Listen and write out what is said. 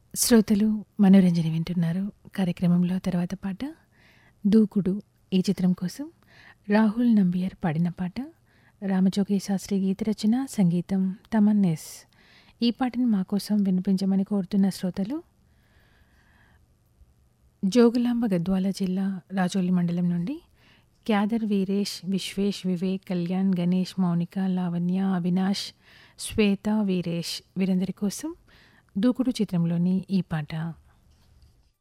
శ్రోతలు మనోరంజన వింటున్నారు కార్యక్రమంలో తర్వాత పాట దూకుడు ఈ చిత్రం కోసం రాహుల్ నంబియర్ పాడిన పాట రామజోగి శాస్త్రి గీత రచన సంగీతం తమన్నెస్ ఈ పాటను మా కోసం వినిపించమని కోరుతున్న శ్రోతలు జోగులాంబ గద్వాల జిల్లా రాజోలి మండలం నుండి క్యాదర్ వీరేష్ విశ్వేష్ వివేక్ కళ్యాణ్ గణేష్ మౌనిక లావణ్య అవినాష్ శ్వేత వీరేష్ వీరందరి కోసం దూకుడు చిత్రంలోని ఈ పాట